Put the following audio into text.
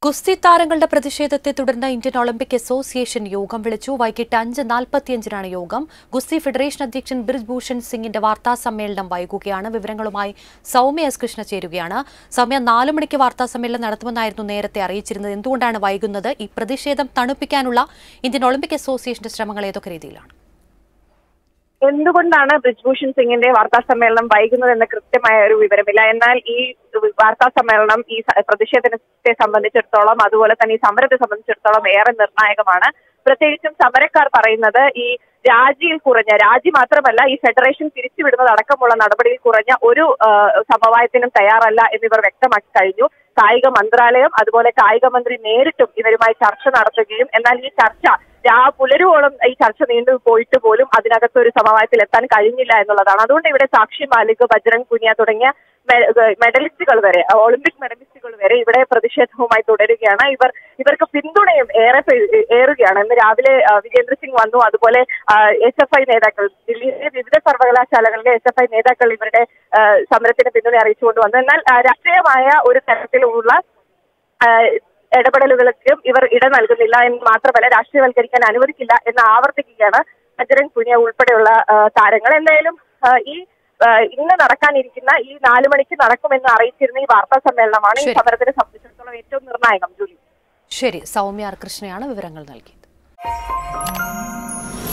ഗുസ്തി താരങ്ങളുടെ പ്രതിഷേധത്തെ തുടർന്ന് ഇന്ത്യൻ ഒളിമ്പിക് അസോസിയേഷൻ യോഗം വിളിച്ചു വൈകിട്ട് അഞ്ച് നാൽപ്പത്തിയഞ്ചിനാണ് യോഗം ഗുസ്തി ഫെഡറേഷൻ അധ്യക്ഷൻ ബ്രിജ്ഭൂഷൺ സിംഗിന്റെ വാർത്താ സമ്മേളനം വൈകുകയാണ് വിവരങ്ങളുമായി സൗമ്യ എസ് കൃഷ്ണ ചേരുകയാണ് സൗമ്യ നാലു മണിക്ക് വാർത്താ സമ്മേളനം നടത്തുമെന്നായിരുന്നു നേരത്തെ അറിയിച്ചിരുന്നത് എന്തുകൊണ്ടാണ് വൈകുന്നത് ഈ പ്രതിഷേധം തണുപ്പിക്കാനുള്ള ഇന്ത്യൻ ഒളിമ്പിക് അസോസിയേഷന്റെ ശ്രമങ്ങൾ ഏതൊക്കെ രീതിയിലാണ് എന്തുകൊണ്ടാണ് ബ്രിജ്ഭൂഷൺ സിംഗിന്റെ വാർത്താ സമ്മേളനം വൈകുന്നത് എന്ന കൃത്യമായ ഒരു വിവരമില്ല എന്നാൽ ഈ വാർത്താ സമ്മേളനം ഈ സ- പ്രതിഷേധത്തെ സംബന്ധിച്ചിടത്തോളം അതുപോലെ തന്നെ ഈ സമരത്തെ സംബന്ധിച്ചിടത്തോളം ഏറെ നിർണായകമാണ് പ്രത്യേകിച്ചും സമരക്കാർ പറയുന്നത് ഈ രാജിയിൽ കുറഞ്ഞ രാജി മാത്രമല്ല ഈ ഫെഡറേഷൻ പിരിച്ചുവിടുന്നത് അടക്കമുള്ള നടപടിയിൽ കുറഞ്ഞ ഒരു ആ, സമവായത്തിനും തയ്യാറല്ല എന്നിവർ വ്യക്തമാക്കി കഴിഞ്ഞു കായിക മന്ത്രാലയം അതുപോലെ കായിക മന്ത്രി നേരിട്ടും ഇവരുമായി ചർച്ച നടത്തുകയും എന്നാൽ ഈ ചർച്ച രാ പുലരുവോളം ഈ ചർച്ച നീണ്ടു പോയിട്ട് പോലും അതിനകത്ത് ഒരു സമവായത്തിൽ എത്താൻ കഴിഞ്ഞില്ല എന്നുള്ളതാണ് അതുകൊണ്ട് ഇവിടെ സാക്ഷി മാലിക് ബജ്രംഗ് പുനിയ തുടങ്ങിയ മെ- മെഡലിസ്റ്റുകൾ വരെ ഒളിമ്പിക് മെഡലിസ്റ്റുകൾ വരെ ഇവിടെ പ്രതിഷേധവുമായി തുടരുകയാണ് ഇവർ ഇവർക്ക് പിന്തുണയും ഏറെ പേ- ഏറുകയാണ് ഇന്ന് രാവിലെ ആ, വിജേന്ദ്ര സിംഗ് വന്നു അതുപോലെ എസ് എഫ് ഐ നേതാക്കൾ ദില്ലിയിലെ വിവിധ സർവകലാശാലകളിലെ എസ് എഫ് ഐ നേതാക്കൾ ഇവരുടെ ആ, സമരത്തിന് പിന്തുണ അറിയിച്ചുകൊണ്ട് വന്നു എന്നാൽ ആ, രാഷ്ട്രീയമായ ഒരു തരത്തിലുള്ള ആ, ഇടപെടലുകൾക്കും ഇവർ ഇട നൽകുന്നില്ല എന്ന് മാത്രമല്ല രാഷ്ട്രീയവൽക്കരിക്കാൻ അനുവദിക്കില്ല എന്ന് ആവർത്തിക്കുകയാണ് ബജരംഗ് പുനിയ ഉൾപ്പെടെയുള്ള ആ, താരങ്ങൾ എന്തായാലും ആ, ഈ ആ, ഇന്ന് നടക്കാനിരിക്കുന്ന ഈ നാലു മണിക്ക് നടക്കുമെന്ന് അറിയിച്ചിരുന്ന ഈ വാർത്താ സമ്മേളനമാണ് ഈ ശരി. സമരത്തിനെ സംബന്ധിച്ചിടത്തോളം ഏറ്റവും നിർണായകം ജൂലി ശരി സൗമ്യ ആർ കൃഷ്ണയാണ് വിവരങ്ങൾ നൽകിയത്